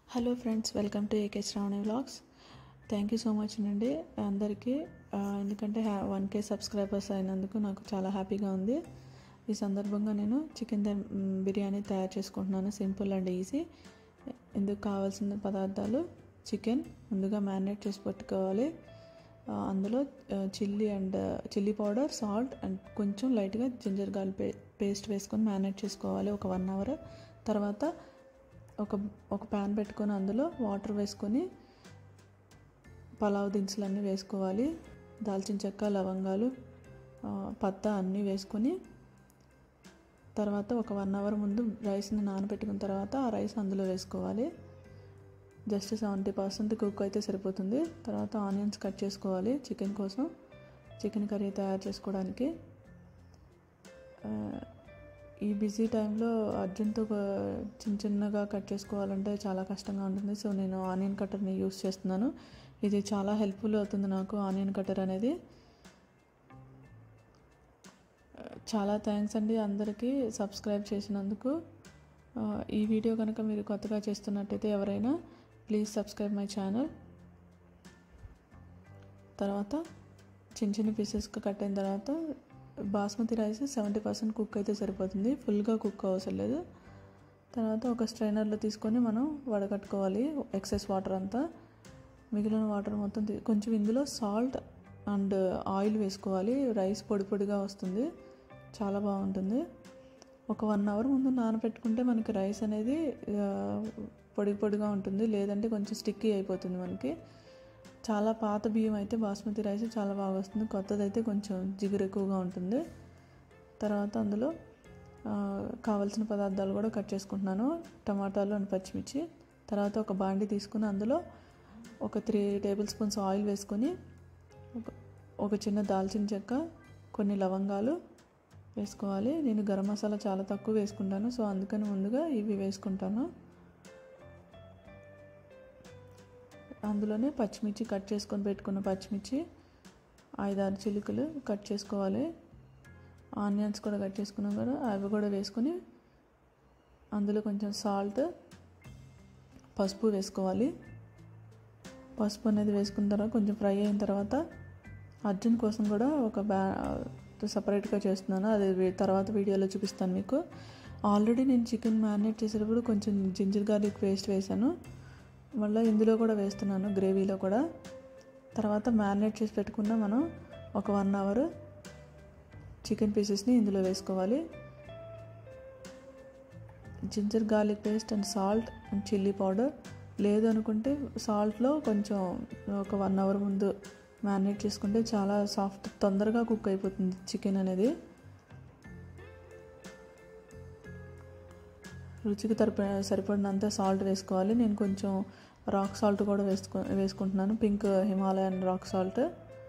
hello friends welcome to AK Sravani vlogs thank you so much అండి అందరికీ ఆ, ఎందుకంటే వన్ కే సబ్స్క్రైబర్స్ అయినందుకు నాకు చాలా హ్యాపీగా ఉంది ఈ సందర్భంగా నేను చికెన్ దమ్ బిర్యానీ తయారు చేసుకుంటున్నాను సింపుల్ అండ్ ఈజీ ఇందుకు కావాల్సిన పదార్థాలు చికెన్ ముందుగా మ్యారినేట్ చేసి పెట్టుకోవాలి ఆ, అందులో chilli and chilli powder salt and కొంచెం లైట్గా జింజర్ గార్ల్ పే పేస్ట్ వేసుకొని మ్యారినేట్ చేసుకోవాలి ఒక వన్ అవర్ తర్వాత ఒక ఒక ప్యాన్ పెట్టుకొని అందులో వాటర్ వేసుకొని పలావ్ దినుసులన్నీ వేసుకోవాలి దాల్చిన చెక్క లవంగాలు ఆ, పత్తా అన్నీ వేసుకొని తర్వాత ఒక వన్ అవర్ ముందు రైస్ని నానబెట్టుకున్న తర్వాత ఆ రైస్ అందులో వేసుకోవాలి జస్ట్ సెవెంటీ పర్సెంట్ కుక్ అయితే సరిపోతుంది తర్వాత ఆనియన్స్ కట్ చేసుకోవాలి చికెన్ కోసం చికెన్ కర్రీ తయారు చేసుకోవడానికి ఆ, ఈ బిజీ టైంలో అర్జెంట్ చిన్న చిన్నగా కట్ చేసుకోవాలంటే చాలా కష్టంగా ఉంటుంది సో నేను ఆనియన్ కట్టర్ని యూస్ చేస్తున్నాను ఇది చాలా హెల్ప్ఫుల్ అవుతుంది నాకు ఆనియన్ కట్టర్ అనేది చాలా థ్యాంక్స్ అండి అందరికీ సబ్స్క్రైబ్ చేసినందుకు ఆ, ఈ వీడియో కనుక మీరు కొత్తగా చేస్తున్నట్టయితే ఎవరైనా ప్లీజ్ సబ్స్క్రైబ్ మై ఛానల్ తర్వాత చిన్న చిన్న పీసెస్గా కట్ అయిన తర్వాత basmati rice seventy percent cook అయితే సరిపోతుంది ఫుల్గా కుక్ అవసరం లేదు తర్వాత ఒక స్ట్రైనర్లో తీసుకొని మనం వడకట్టుకోవాలి ఎక్సెస్ వాటర్ అంతా మిగిలిన వాటర్ మొత్తం తీ- కొంచెం ఇందులో సాల్ట్ అండ్ ఆయిల్ వేసుకోవాలి రైస్ పొడి పొడిగా వస్తుంది చాలా బాగుంటుంది ఒక వన్ అవర్ ముందు నానబెట్టుకుంటే మనకి రైస్ అనేది ఆ, పొడి పొడిగా ఉంటుంది లేదంటే కొంచెం స్టిక్కీ అయిపోతుంది మనకి చాలా పాత బియ్యం అయితే బాస్మతి రైస్ చాలా బాగా వస్తుంది కొత్తది అయితే కొంచెం జిగురు ఎక్కువగా ఉంటుంది తర్వాత అందులో ఆ, కావలసిన పదార్థాలు కూడా కట్ చేసుకుంటున్నాను టమాటాలు అండ్ పచ్చిమిర్చి తర్వాత ఒక బాండి తీసుకుని అందులో ఒక త్రీ టేబుల్ స్పూన్స్ ఆయిల్ వేసుకొని ఒక ఒక చిన్న దాల్చిన చెక్క కొన్ని లవంగాలు వేసుకోవాలి నేను గరం మసాలా చాలా తక్కువ వేసుకుంటాను సో అందుకని ముందుగా ఇవి వేసుకుంటాను అందులోనే పచ్చిమిర్చి కట్ చేసుకొని పెట్టుకున్న పచ్చిమిర్చి ఐదారు చిలుకలు కట్ చేసుకోవాలి ఆనియన్స్ కూడా కట్ చేసుకున్నాం కదా అవి కూడా వేసుకొని అందులో కొంచెం సాల్ట్ పసుపు వేసుకోవాలి పసుపు అనేది వేసుకున్న తర్వాత కొంచెం ఫ్రై అయిన తర్వాత అర్జున్ కోసం కూడా ఒక బ్యా సపరేట్గా చేస్తున్నాను అది వీ- తర్వాత వీడియోలో చూపిస్తాను మీకు ఆల్రెడీ నేను చికెన్ మ్యారినేట్ చేసేటప్పుడు కొంచెం జింజర్ గార్లిక్ పేస్ట్ వేసాను మళ్ళీ ఇందులో కూడా వేస్తున్నాను గ్రేవీలో కూడా తర్వాత మ్యారినేట్ చేసి పెట్టుకున్న మనం ఒక వన్ అవర్ చికెన్ పీసెస్ని ఇందులో వేసుకోవాలి ginger garlic paste and salt and chilli powder లేదు అనుకుంటే సాల్ట్లో కొంచెం ఒక వన్ అవర్ ముందు మ్యారినేట్ చేసుకుంటే చాలా సాఫ్ట్ తొందరగా కుక్ అయిపోతుంది చికెన్ అనేది రుచికి తరప సరిపడినంత సాల్ట్ వేసుకోవాలి నేను కొంచెం రాక్ సాల్ట్ కూడా వేసుకో వేసుకుంటున్నాను పింక్ హిమాలయన్ రాక్ సాల్ట్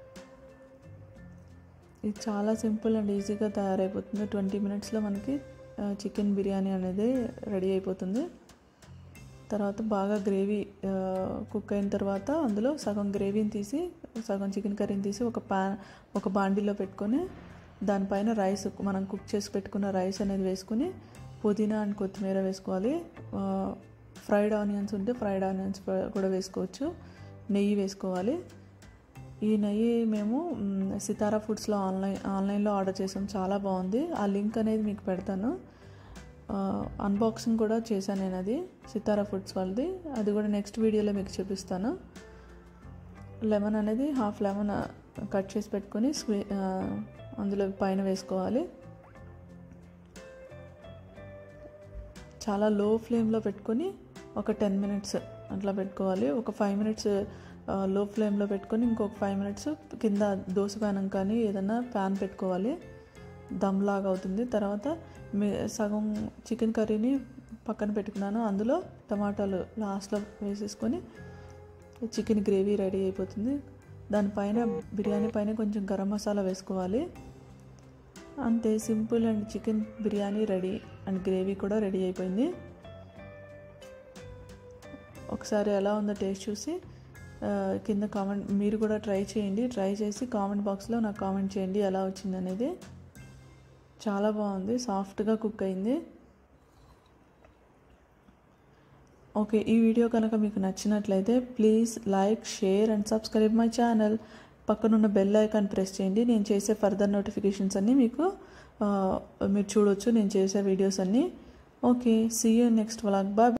ఇది చాలా సింపుల్ అండ్ ఈజీగా తయారైపోతుంది ట్వంటీ మినిట్స్లో మనకి చికెన్ బిర్యానీ అనేది రెడీ అయిపోతుంది తర్వాత బాగా గ్రేవీ కుక్ అయిన తర్వాత అందులో సగం గ్రేవీని తీసి సగం చికెన్ కర్రీని తీసి ఒక ప్యాన్ ఒక బాండీలో పెట్టుకొని దానిపైన రైస్ మనం కుక్ చేసి పెట్టుకున్న రైస్ అనేది వేసుకుని పుదీనా అండ్ కొత్తిమీర వేసుకోవాలి ఫ్రైడ్ ఆనియన్స్ ఉంటే ఫ్రైడ్ ఆనియన్స్ కూడా వేసుకోవచ్చు నెయ్యి వేసుకోవాలి ఈ నెయ్యి మేము మ్, సితారా ఫుడ్స్లో ఆన్లైన్ ఆన్లైన్లో ఆర్డర్ చేసాం చాలా బాగుంది ఆ లింక్ అనేది మీకు పెడతాను అన్బాక్సింగ్ కూడా చేశాను నేను అది సితారా ఫుడ్స్ వాళ్ళది అది కూడా నెక్స్ట్ వీడియోలో మీకు చూపిస్తాను లెమన్ అనేది హాఫ్ లెమన్ కట్ చేసి పెట్టుకొని స్క్వీ ఆ, అందులో పైన వేసుకోవాలి చాలా లో ఫ్లేమ్లో పెట్టుకొని ఒక టెన్ మినిట్స్ అట్లా పెట్టుకోవాలి ఒక ఫైవ్ మినిట్స్ లో ఫ్లేమ్లో పెట్టుకొని ఇంకొక ఫైవ్ మినిట్స్ కింద దోశ ప్యానం కానీ ఏదైనా ప్యాన్ పెట్టుకోవాలి దమ్ లాగా అవుతుంది తర్వాత మీ సగం చికెన్ కర్రీని పక్కన పెట్టుకున్నాను అందులో టమాటాలు లాస్ట్లో వేసేసుకొని చికెన్ గ్రేవీ రెడీ అయిపోతుంది దానిపైన బిర్యానీ పైన కొంచెం గరం మసాలా వేసుకోవాలి అంతే simple and chicken biryani ready and gravy కూడా రెడీ అయిపోయింది ఒకసారి ఎలా ఉందో టేస్ట్ చూసి ఆ, కింద కామెంట్ మీరు కూడా ట్రై చేయండి ట్రై చేసి కామెంట్ బాక్స్లో నాకు కామెంట్ చేయండి ఎలా వచ్చింది అనేది చాలా బాగుంది సాఫ్ట్గా కుక్ అయింది ఓకే ఈ వీడియో కనుక మీకు నచ్చినట్లయితే please like share and subscribe my channel పక్కనున్న బెల్ ఐకాన్ ప్రెస్ చేయండి నేను చేసే ఫర్దర్ నోటిఫికేషన్స్ అన్నీ మీకు మీరు చూడొచ్చు నేను చేసే వీడియోస్ అన్నీ okay see you next vlog bye